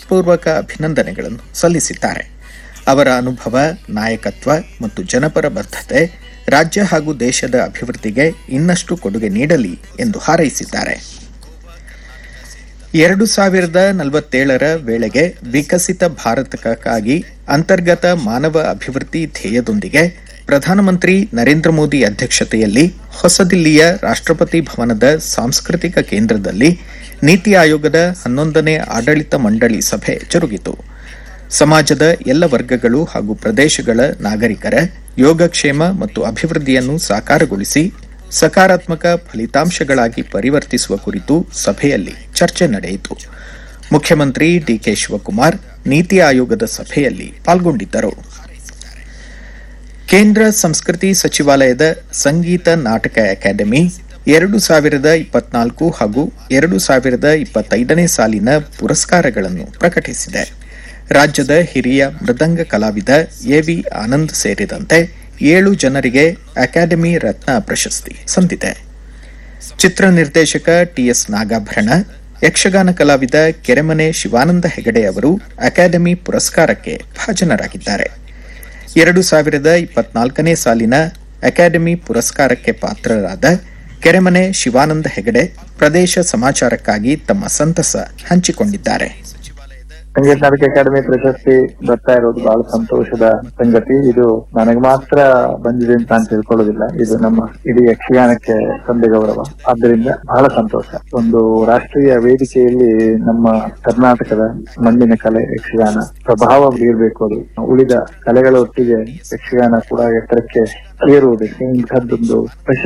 ಹೃತ್ಪೂರ್ವಕ ಅಭಿನಂದನೆಗಳನ್ನು ಸಲ್ಲಿಸಿದ್ದಾರೆ ಅವರ ಅನುಭವ ನಾಯಕತ್ವ ಮತ್ತು ಜನಪರ ಬದ್ಧತೆ ರಾಜ್ಯ ಹಾಗೂ ದೇಶದ ಅಭಿವೃದ್ಧಿಗೆ ಇನ್ನಷ್ಟು ಕೊಡುಗೆ ನೀಡಲಿ ಎಂದು ಹಾರೈಸಿದ್ದಾರೆ ಎರಡು ಸಾವಿರದ ನಲವತ್ತೇಳರ ವೇಳೆಗೆ ವಿಕಸಿತ ಭಾರತಕ್ಕಾಗಿ ಅಂತರ್ಗತ ಮಾನವ ಅಭಿವೃದ್ಧಿ ಧ್ಯೇಯದೊಂದಿಗೆ ಪ್ರಧಾನಮಂತ್ರಿ ನರೇಂದ್ರ ಮೋದಿ ಅಧ್ಯಕ್ಷತೆಯಲ್ಲಿ ಹೊಸದಿಲ್ಲಿಯ ರಾಷ್ಟ್ರಪತಿ ಭವನದ ಸಾಂಸ್ಕೃತಿಕ ಕೇಂದ್ರದಲ್ಲಿ ನೀತಿ ಆಯೋಗದ ಹನ್ನೊಂದನೇ ಆಡಳಿತ ಮಂಡಳಿ ಸಭೆ ಜರುಗಿತು ಸಮಾಜದ ಎಲ್ಲ ವರ್ಗಗಳು ಹಾಗೂ ಪ್ರದೇಶಗಳ ನಾಗರಿಕರ ಯೋಗಕ್ಷೇಮ ಮತ್ತು ಅಭಿವೃದ್ಧಿಯನ್ನು ಸಾಕಾರಗೊಳಿಸಿ ಸಕಾರಾತ್ಮಕ ಫಲಿತಾಂಶಗಳಾಗಿ ಪರಿವರ್ತಿಸುವ ಕುರಿತು ಸಭೆಯಲ್ಲಿ ಚರ್ಚೆ ನಡೆಯಿತು ಮುಖ್ಯಮಂತ್ರಿ ಡಿಕೆ ಶಿವಕುಮಾರ್ ನೀತಿ ಆಯೋಗದ ಸಭೆಯಲ್ಲಿ ಪಾಲ್ಗೊಂಡಿದ್ದರು ಕೇಂದ್ರ ಸಂಸ್ಕೃತಿ ಸಚಿವಾಲಯದ ಸಂಗೀತ ನಾಟಕ ಅಕಾಡೆಮಿ ಎರಡು ಸಾವಿರದ ಇಪ್ಪತ್ನಾಲ್ಕು ಹಾಗೂ ಎರಡು ಸಾವಿರದ ಇಪ್ಪತ್ತೈದನೇ ಸಾಲಿನ ಪುರಸ್ಕಾರಗಳನ್ನು ಪ್ರಕಟಿಸಿದೆ ರಾಜ್ಯದ ಹಿರಿಯ ಮೃದಂಗ ಕಲಾವಿದ ಎವಿ ಆನಂದ್ ಸೇರಿದಂತೆ ಏಳು ಜನರಿಗೆ ಅಕಾಡೆಮಿ ರತ್ನ ಪ್ರಶಸ್ತಿ ಸಂದಿದೆ ಚಿತ್ರ ನಿರ್ದೇಶಕ ಟಿಎಸ್ ನಾಗಾಭರಣ ಯಕ್ಷಗಾನ ಕಲಾವಿದ ಕೆರೆಮನೆ ಶಿವಾನಂದ ಹೆಗಡೆ ಅವರು ಅಕಾಡೆಮಿ ಪುರಸ್ಕಾರಕ್ಕೆ ಭಾಜನರಾಗಿದ್ದಾರೆ ಎರಡು ಸಾವಿರದ ಇಪ್ಪತ್ನಾಲ್ಕನೇ ಸಾಲಿನ ಅಕಾಡೆಮಿ ಪುರಸ್ಕಾರಕ್ಕೆ ಪಾತ್ರರಾದ ಕೆರೆಮನೆ ಶಿವಾನಂದ ಹೆಗಡೆ ಪ್ರದೇಶ ಸಮಾಚಾರಕ್ಕಾಗಿ ತಮ್ಮ ಸಂತಸ ಹಂಚಿಕೊಂಡಿದ್ದಾರೆ ಸಂಗೀತ ನಾಟಕ ಅಕಾಡೆಮಿ ಪ್ರಶಸ್ತಿ ಬರ್ತಾ ಇರೋದು ಬಹಳ ಸಂತೋಷದ ಸಂಗತಿ ಇದು ನನಗೆ ಮಾತ್ರ ಬಂದಿದೆ ಅಂತ ನಾನು ತಿಳ್ಕೊಳ್ಳೋದಿಲ್ಲ ಇದು ನಮ್ಮ ಇಡೀ ಯಕ್ಷಗಾನಕ್ಕೆ ತಂದೆ ಗೌರವ ಆದ್ದರಿಂದ ಬಹಳ ಸಂತೋಷ ಒಂದು ರಾಷ್ಟ್ರೀಯ ವೇದಿಕೆಯಲ್ಲಿ ನಮ್ಮ ಕರ್ನಾಟಕದ ಮಣ್ಣಿನ ಕಲೆ ಯಕ್ಷಗಾನ ಪ್ರಭಾವ ಬೀರಬೇಕು ಅದು ಉಳಿದ ಕಲೆಗಳ ಒಟ್ಟಿಗೆ ಯಕ್ಷಗಾನ ಕೂಡ ಎತ್ತರಕ್ಕೆ ಏರುವುದಕ್ಕೆ ಇಂಥದ್ದೊಂದು ಪ್ರಶಸ್ತಿ